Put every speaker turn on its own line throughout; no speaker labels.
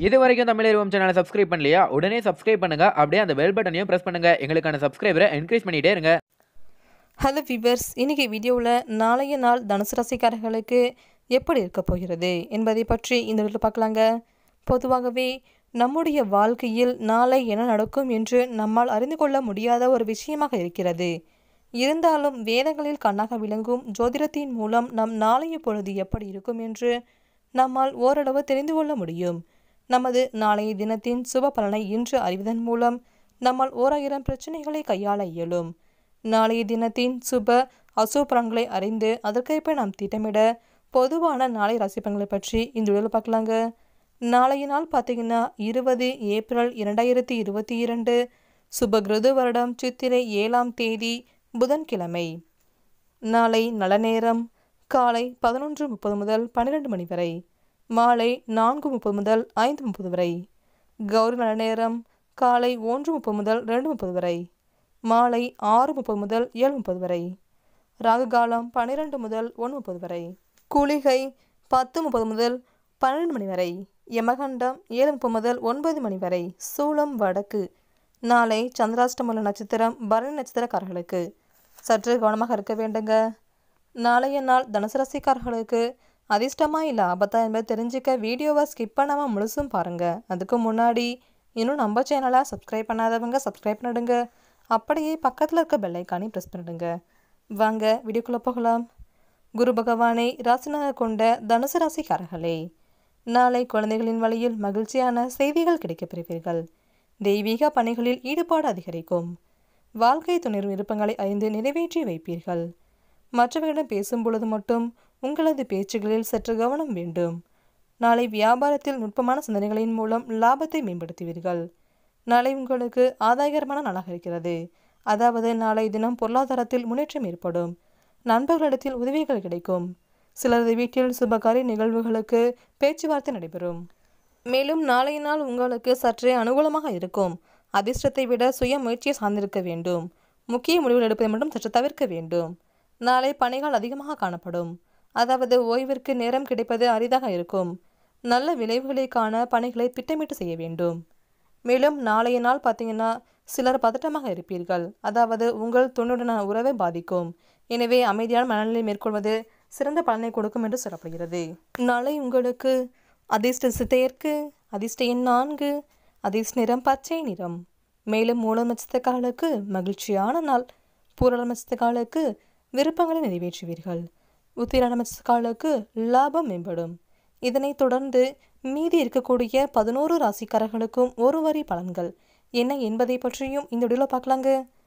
இது வரைக்கும் தமிழ் சேனலை சப்ஸ்கிரைப் பண்ணலையா உடனே சப்ஸ்கிரைப் பண்ணுங்க அப்படியே அந்த பெல் பட்டனையும் பிரஸ் பண்ணுங்க எங்களுக்கான சப்ஸ்கிரைபரை என்கரேஜ் பண்ணிட்டே இருங்க
ஹலோ விவர்ஸ் இன்னைக்கு வீடியோவில் நாளைய நாள் தனுசு ராசிக்காரர்களுக்கு எப்படி இருக்க போகிறது என்பதை பற்றி இந்த வீடியோவில் பார்க்கலாங்க பொதுவாகவே நம்முடைய வாழ்க்கையில் நாளை என்ன நடக்கும் என்று நம்மால் அறிந்து கொள்ள முடியாத ஒரு விஷயமாக இருக்கிறது இருந்தாலும் வேதங்களில் கண்ணாக விளங்கும் ஜோதிடத்தின் மூலம் நம் நாளைய பொழுது எப்படி இருக்கும் என்று நம்மால் ஓரளவு தெரிந்து கொள்ள முடியும் நமது நாளைய தினத்தின் சுப பலனை இன்று அறிவதன் மூலம் நம்மால் ஓராயிரம் பிரச்சனைகளை கையாள இயலும் நாளைய தினத்தின் சுப அசுப பலன்களை அறிந்து அதற்கேற்ப நாம் திட்டமிட பொதுவான நாளை ராசி பலன்களை பற்றி இந்த வீடியோவில் பார்க்கலாங்க நாளைய நாள் பார்த்தீங்கன்னா இருபது ஏப்ரல் இரண்டாயிரத்தி இருபத்தி இரண்டு சுபகிருது வருடம் சித்திரை ஏழாம் தேதி புதன்கிழமை நாளை நல்ல நேரம் காலை பதினொன்று முப்பது முதல் பன்னிரெண்டு மணி வரை மாலை நான்கு முப்பது முதல் ஐந்து முப்பது வரை கௌரி நல்ல நேரம் காலை ஒன்று முப்பது முதல் ரெண்டு முப்பது வரை மாலை ஆறு முப்பது முதல் ஏழு முப்பது வரை ராகு காலம் பன்னிரெண்டு முதல் ஒன்று முப்பது வரை குளிகை பத்து முப்பது முதல் பன்னிரெண்டு மணி வரை யமகண்டம் ஏழு முப்பது முதல் ஒன்பது மணி வரை சூளம் வடக்கு நாளை சந்திராஷ்டமல நட்சத்திரம் பரணி நட்சத்திரக்காரர்களுக்கு சற்று கவனமாக இருக்க வேண்டுங்க நாளைய நாள் தனுசு ராசிக்காரர்களுக்கு அதிர்ஷ்டமா இல்லை ஆபத்தா என்பதை தெரிஞ்சுக்க வீடியோவை ஸ்கிப் பண்ணாமல் முழுசும் பாருங்க அதுக்கு முன்னாடி இன்னும் நம்ம சேனலை சப்ஸ்கிரைப் பண்ணாதவங்க சப்ஸ்கிரைப் பண்ணிடுங்க அப்படியே பக்கத்தில் இருக்க பெல்லைக்கானே ப்ரெஸ் பண்ணிடுங்க வாங்க வீடியோக்குள்ளே போகலாம் குரு பகவானை ராசினாக கொண்ட தனுசு ராசிக்காரர்களே நாளை குழந்தைகளின் வழியில் மகிழ்ச்சியான செய்திகள் கிடைக்கப் பெறுவீர்கள் தெய்வீக பணிகளில் ஈடுபாடு அதிகரிக்கும் வாழ்க்கை துணர் விருப்பங்களை அறிந்து நிறைவேற்றி வைப்பீர்கள் மற்றவர்களிடம் பேசும் பொழுது மட்டும் உங்களது பேச்சுகளில் சற்று கவனம் வேண்டும் நாளை வியாபாரத்தில் நுட்பமான சிந்தனைகளின் மூலம் லாபத்தை மேம்படுத்துவீர்கள் நாளை உங்களுக்கு ஆதாயகரமான நாளாக இருக்கிறது அதாவது நாளை தினம் பொருளாதாரத்தில் முன்னேற்றம் ஏற்படும் நண்பர்களிடத்தில் உதவிகள் கிடைக்கும் சிலரது வீட்டில் சுபகாரிய நிகழ்வுகளுக்கு பேச்சுவார்த்தை நடைபெறும் மேலும் நாளைய நாள் உங்களுக்கு சற்றே அனுகூலமாக இருக்கும் அதிர்ஷ்டத்தை விட சுய முயற்சியை சார்ந்திருக்க வேண்டும் முக்கிய முடிவுகள் எடுப்பதை மட்டும் சற்று தவிர்க்க வேண்டும் நாளை பணிகள் அதிகமாக காணப்படும் அதாவது ஓய்விற்கு நேரம் கிடைப்பது அரிதாக இருக்கும் நல்ல விளைவுகளை காண பணிகளை திட்டமிட்டு செய்ய வேண்டும் மேலும் நாளைய நாள் பார்த்தீங்கன்னா சிலர் பதட்டமாக இருப்பீர்கள் அதாவது உங்கள் துணுடனான உறவை பாதிக்கும் எனவே அமைதியான மனநிலை மேற்கொள்வது சிறந்த பலனை கொடுக்கும் என்று சொல்லப்படுகிறது நாளை உங்களுக்கு அதிர்ஷ்ட சித்தையற்கு அதிர்ஷ்ட எண் நான்கு அதிர்ஷ்ட நிறம் பச்சை நிறம் மேலும் மூலம் நட்சத்திரக்காலுக்கு மகிழ்ச்சியான நாள் பூரண நட்சத்திரக்காலுக்கு விருப்பங்களை நிறைவேற்றுவீர்கள் உத்திராட நட்சத்திரக்காலுக்கு லாபம் மேம்படும் இதனைத் தொடர்ந்து மீதி இருக்கக்கூடிய பதினோரு ராசிக்காரர்களுக்கும் ஒரு வரி பலன்கள் என்ன என்பதை பற்றியும் இந்த வீடியோவில் பார்க்கலாங்க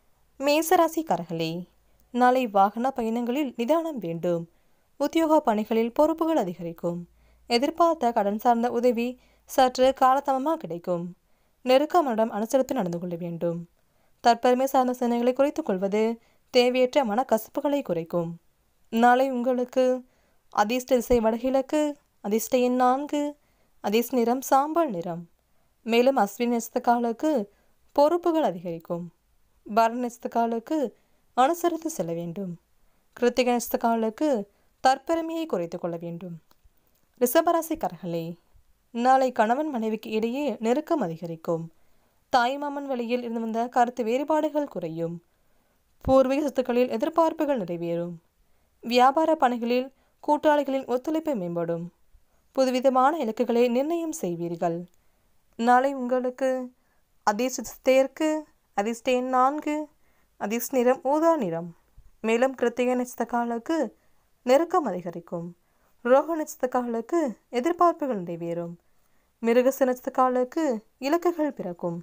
மேச ராசிக்காரர்களே நாளை வாகன பயணங்களில் நிதானம் வேண்டும் உத்தியோக பணிகளில் பொறுப்புகள் அதிகரிக்கும் எதிர்பார்த்த கடன் சார்ந்த உதவி சற்று காலதாமமாக கிடைக்கும் நெருக்கமனிடம் அனுசரித்து நடந்து கொள்ள வேண்டும் தற்பெருமை சார்ந்த சிந்தனைகளை குறைத்துக் கொள்வது தேவையற்ற மனக்கசப்புகளை குறைக்கும் நாளை உங்களுக்கு அதிர்ஷ்ட திசை வடகிழக்கு அதிர்ஷ்ட எண் நான்கு அதிர்ஷ்ட நிறம் சாம்பல் நிறம் மேலும் அஸ்வினி நட்சத்திரக்காலுக்கு பொறுப்புகள் அதிகரிக்கும் பரண நட்சத்திரக்காலுக்கு அனுசரித்து செல்ல வேண்டும் கிருத்திகை நட்சத்திரக்காலுக்கு தற்பெருமையை குறைத்துக் கொள்ள வேண்டும் ரிஷபராசிக்காரர்களே நாளை கணவன் மனைவிக்கு இடையே நெருக்கம் அதிகரிக்கும் தாய்மாமன் வழியில் இருந்து வந்த கருத்து வேறுபாடுகள் குறையும் பூர்வீக சொத்துக்களில் எதிர்பார்ப்புகள் நிறைவேறும் வியாபார பணிகளில் கூட்டாளிகளின் ஒத்துழைப்பு மேம்படும் புதுவிதமான இலக்குகளை நிர்ணயம் செய்வீர்கள் நாளை உங்களுக்கு அதிர்ஷ்ட தேர்க்கு அதிர்ஷ்ட எண் நான்கு அதிர்ஷ்ட நிறம் ஊதா நிறம் மேலும் கிருத்திகை நட்சத்திரக்காலுக்கு நெருக்கம் அதிகரிக்கும் ரோக நட்சத்திரக்காலுக்கு எதிர்பார்ப்புகள் நிறைவேறும் மிருகச நட்சத்திரக்காலுக்கு இலக்குகள் பிறக்கும்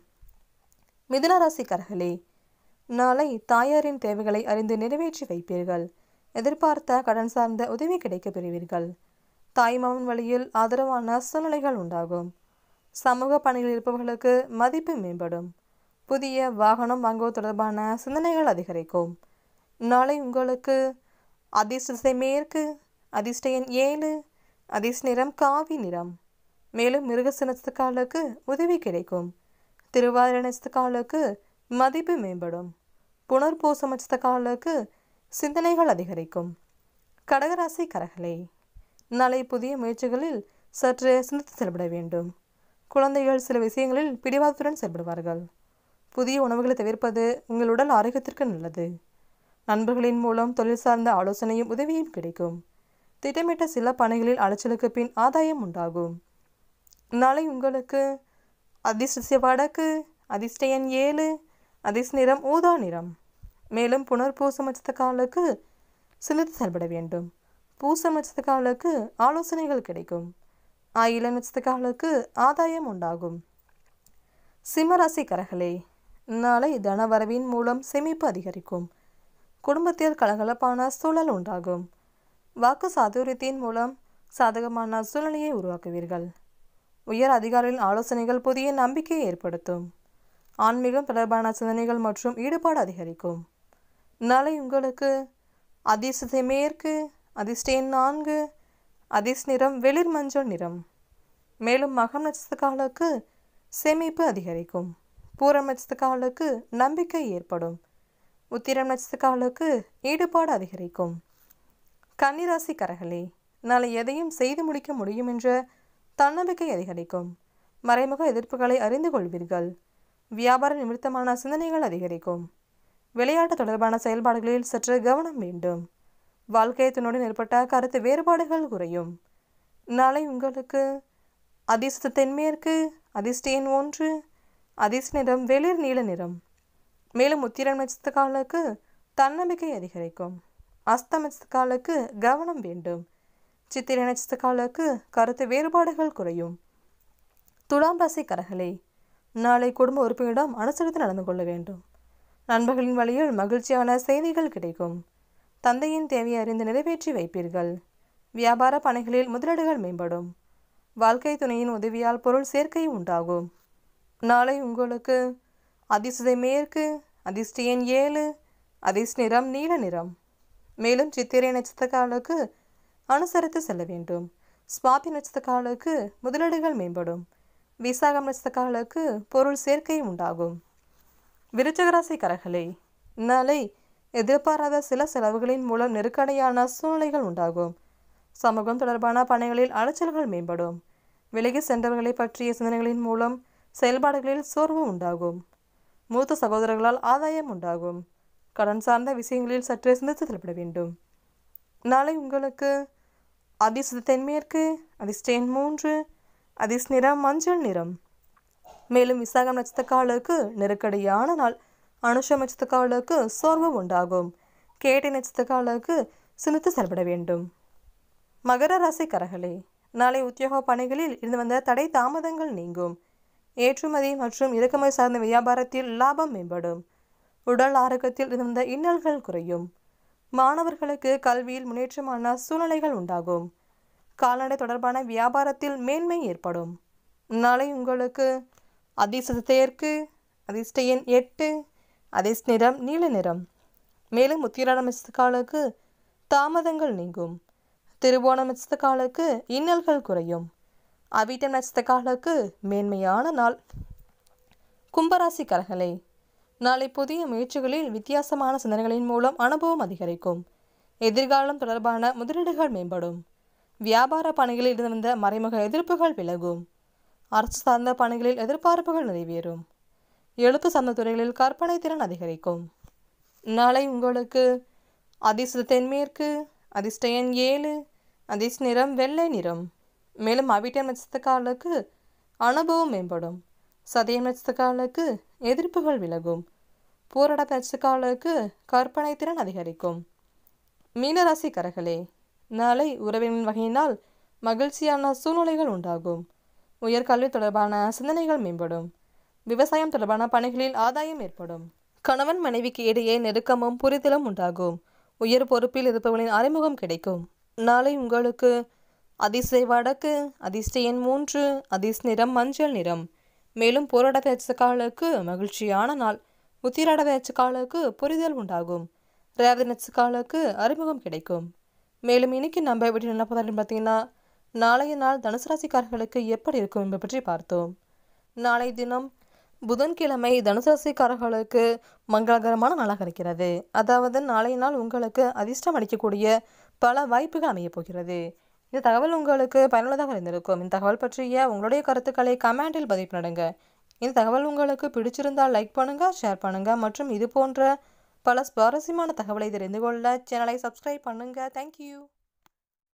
மிதுன ராசிக்காரர்களே நாளை தாயாரின் தேவைகளை அறிந்து நிறைவேற்றி வைப்பீர்கள் எதிர்பார்த்த கடன் சார்ந்த உதவி கிடைக்கப் பெறுவீர்கள் தாய்மாமன் வழியில் ஆதரவான சூழ்நிலைகள் உண்டாகும் சமூக பணியில் இருப்பவர்களுக்கு மதிப்பு மேம்படும் புதிய வாகனம் வாங்குவது தொடர்பான சிந்தனைகள் அதிகரிக்கும் நாளை உங்களுக்கு அதிர்ஷ்ட திசை மேற்கு அதிர்ஷ்ட எண் ஏழு அதிர்ஷ்ட நிறம் காவி நிறம் மேலும் மிருகச நட்சத்திரக்காலுக்கு உதவி கிடைக்கும் திருவாதிரை நட்சத்திரக்காலுக்கு மதிப்பு மேம்படும் புனர்பூசம் நட்சத்திரக்காலுக்கு சிந்தனைகள் அதிகரிக்கும் கடகராசி கரகளே நாளை புதிய முயற்சிகளில் சற்று சிந்தித்து செயல்பட வேண்டும் குழந்தைகள் சில விஷயங்களில் பிடிவாதத்துடன் செயல்படுவார்கள் புதிய உணவுகளை தவிர்ப்பது உங்கள் உடல் ஆரோக்கியத்திற்கு நல்லது நண்பர்களின் மூலம் தொழில் சார்ந்த ஆலோசனையும் உதவியும் கிடைக்கும் திட்டமிட்ட சில பணிகளில் அலைச்சலுக்கு பின் ஆதாயம் உண்டாகும் நாளை உங்களுக்கு அதிர்ஷ்ட வடக்கு அதிர்ஷ்ட எண் ஏழு அதிர்ஷ்ட நிறம் ஊதா நிறம் மேலும் புனர்பூசம் நட்சத்திரக்காலுக்கு சிந்தித்து செயல்பட வேண்டும் பூசம் நட்சத்திரக்காலுக்கு ஆலோசனைகள் கிடைக்கும் ஆயில நட்சத்திரக்காலுக்கு ஆதாயம் உண்டாகும் சிம்மராசிக்காரர்களே நாளை தனவரவின் மூலம் சேமிப்பு அதிகரிக்கும் குடும்பத்தில் கலகலப்பான சூழல் உண்டாகும் வாக்கு சாதுரியத்தின் மூலம் சாதகமான சூழ்நிலையை உருவாக்குவீர்கள் உயர் அதிகாரிகளின் ஆலோசனைகள் புதிய நம்பிக்கையை ஏற்படுத்தும் ஆன்மீகம் தொடர்பான சிந்தனைகள் மற்றும் ஈடுபாடு அதிகரிக்கும் நாளை உங்களுக்கு அதிர்ஷ்ட மேற்கு அதிர்ஷ்ட எண் நான்கு அதிர்ஷ்ட நிறம் வெளிர் மஞ்சள் நிறம் மேலும் மகம் நட்சத்திரக்காலுக்கு சேமிப்பு அதிகரிக்கும் பூரம் நட்சத்திரக்காலுக்கு நம்பிக்கை ஏற்படும் உத்திரம் நட்சத்திரக்காலுக்கு ஈடுபாடு அதிகரிக்கும் கன்னிராசி கரகளே நாளை எதையும் செய்து முடிக்க முடியும் என்ற தன்னம்பிக்கை அதிகரிக்கும் மறைமுக எதிர்ப்புகளை அறிந்து கொள்வீர்கள் வியாபார நிமித்தமான சிந்தனைகள் அதிகரிக்கும் விளையாட்டு தொடர்பான செயல்பாடுகளில் சற்று கவனம் வேண்டும் வாழ்க்கை துணுடன் ஏற்பட்ட கருத்து வேறுபாடுகள் குறையும் நாளை உங்களுக்கு அதிர்ஷ்ட தென்மேற்கு அதிர்ஷ்ட எண் ஒன்று அதிர்ஷ்ட நிறம் வெளிர் நீல நிறம் மேலும் உத்திரம் நட்சத்திரக்காலுக்கு தன்னம்பிக்கை அதிகரிக்கும் அஸ்தம் நட்சத்திரக்காலுக்கு கவனம் வேண்டும் சித்திரை நட்சத்திரக்காலுக்கு கருத்து வேறுபாடுகள் குறையும் துலாம் ராசி கரகளே நாளை குடும்ப உறுப்பினரிடம் அனுசரித்து நடந்து கொள்ள வேண்டும் நண்பர்களின் வழியில் மகிழ்ச்சியான செய்திகள் கிடைக்கும் தந்தையின் தேவையை அறிந்து நிறைவேற்றி வைப்பீர்கள் வியாபார பணிகளில் முதலீடுகள் மேம்படும் வாழ்க்கை துணையின் உதவியால் பொருள் சேர்க்கை உண்டாகும் நாளை உங்களுக்கு அதிர்ஷ்ட மேற்கு அதிர்ஷ்ட எண் ஏழு அதிர்ஷ்ட நிறம் நீல நிறம் மேலும் சித்திரை நட்சத்திரக்காலுக்கு அனுசரித்து செல்ல வேண்டும் சுவாதி நட்சத்திரக்காலுக்கு முதலீடுகள் மேம்படும் விசாகம் நட்சத்திரக்காலுக்கு பொருள் சேர்க்கை உண்டாகும் விருச்சகராசி கரகளே நாளை எதிர்பாராத சில செலவுகளின் மூலம் நெருக்கடியான சூழ்நிலைகள் உண்டாகும் சமூகம் தொடர்பான பணிகளில் அலைச்சல்கள் மேம்படும் விலகி சென்றவர்களை பற்றிய சிந்தனைகளின் மூலம் செயல்பாடுகளில் சோர்வு உண்டாகும் மூத்த சகோதரர்களால் ஆதாயம் உண்டாகும் கடன் சார்ந்த விஷயங்களில் சற்று சிந்தித்து செயல்பட வேண்டும் நாளை உங்களுக்கு அதிர்ஷ்ட தென்மேற்கு அதிர்ஷ்ட எண் மூன்று அதிர்ஷ்ட நிறம் மஞ்சள் நிறம் மேலும் விசாகம் நட்சத்திரக்காலுக்கு நெருக்கடியான நாள் அனுஷம் நட்சத்திரக்காலுக்கு சோர்வு உண்டாகும் கேட்டை நட்சத்திரக்காலுக்கு சிந்தித்து செயல்பட வேண்டும் மகர ராசி கரகளே நாளை உத்தியோக பணிகளில் இருந்து வந்த தடை தாமதங்கள் நீங்கும் ஏற்றுமதி மற்றும் இறக்குமதி சார்ந்த வியாபாரத்தில் லாபம் மேம்படும் உடல் ஆரோக்கியத்தில் இருந்த இன்னல்கள் குறையும் மாணவர்களுக்கு கல்வியில் முன்னேற்றமான சூழ்நிலைகள் உண்டாகும் கால்நடை தொடர்பான வியாபாரத்தில் மேன்மை ஏற்படும் நாளை உங்களுக்கு அதிர்ஷ்ட தேர்க்கு அதிர்ஷ்ட எண் எட்டு அதிர்ஷ்ட நிறம் நீல நிறம் மேலும் உத்திராடம் நட்சத்திரக்காலுக்கு தாமதங்கள் நீங்கும் திருவோணம் நட்சத்திரக்காலுக்கு இன்னல்கள் குறையும் அவிட்டம் நட்சத்திரக்காலுக்கு மேன்மையான நாள் கும்பராசி கரகளே நாளை புதிய முயற்சிகளில் வித்தியாசமான சிந்தனைகளின் மூலம் அனுபவம் அதிகரிக்கும் எதிர்காலம் தொடர்பான முதலீடுகள் மேம்படும் வியாபார பணிகளில் இருந்து வந்த மறைமுக எதிர்ப்புகள் விலகும் அரசு சார்ந்த பணிகளில் எதிர்பார்ப்புகள் நிறைவேறும் எழுத்து சார்ந்த துறைகளில் கற்பனை திறன் அதிகரிக்கும் நாளை உங்களுக்கு அதிர்ஷ்ட தென்மேற்கு அதிர்ஷ்ட எண் ஏழு அதிர்ஷ்ட நிறம் வெள்ளை நிறம் மேலும் அவிட்டம் நட்சத்திரக்காலுக்கு அனுபவம் மேம்படும் சதயம் நட்சத்திரக்காலுக்கு எதிர்ப்புகள் விலகும் பூரட நட்சத்திரக்காலுக்கு கற்பனை திறன் அதிகரிக்கும் மீனராசி கரகளே நாளை உறவின் வகையினால் மகிழ்ச்சியான சூழ்நிலைகள் உண்டாகும் உயர்கல்வி தொடர்பான சிந்தனைகள் மேம்படும் விவசாயம் தொடர்பான பணிகளில் ஆதாயம் ஏற்படும் கணவன் மனைவிக்கு இடையே நெருக்கமும் புரிதலும் உண்டாகும் உயர் பொறுப்பில் இருப்பவர்களின் அறிமுகம் கிடைக்கும் நாளை உங்களுக்கு அதிர்ஷ்ட வடக்கு அதிர்ஷ்ட எண் மூன்று அதிர்ஷ்ட நிறம் மஞ்சள் நிறம் மேலும் போராட காலுக்கு மகிழ்ச்சியான நாள் உத்திராட காலுக்கு புரிதல் உண்டாகும் ரேவதி நட்சக்காலுக்கு அறிமுகம் கிடைக்கும் மேலும் இன்னைக்கு நம்ம எப்படி நினைப்பதான்னு பார்த்தீங்கன்னா நாளைய நாள் தனுசு ராசிக்காரர்களுக்கு எப்படி இருக்கும் என்பதை பற்றி பார்த்தோம் நாளை தினம் புதன்கிழமை தனுசு ராசிக்காரர்களுக்கு மங்களகரமான நாளாக இருக்கிறது அதாவது நாளைய நாள் உங்களுக்கு அதிர்ஷ்டம் அளிக்கக்கூடிய பல வாய்ப்புகள் அமையப் போகிறது இந்த தகவல் உங்களுக்கு பயனுள்ளதாக இருந்திருக்கும் இந்த தகவல் பற்றிய உங்களுடைய கருத்துக்களை கமெண்டில் பதிவு பண்ணுங்க இந்த தகவல் உங்களுக்கு பிடிச்சிருந்தால் லைக் பண்ணுங்க ஷேர் பண்ணுங்க மற்றும் இது போன்ற பல சுவாரஸ்யமான தகவலை தெரிந்து கொள்ள சேனலை சப்ஸ்கிரைப் பண்ணுங்க தேங்க்யூ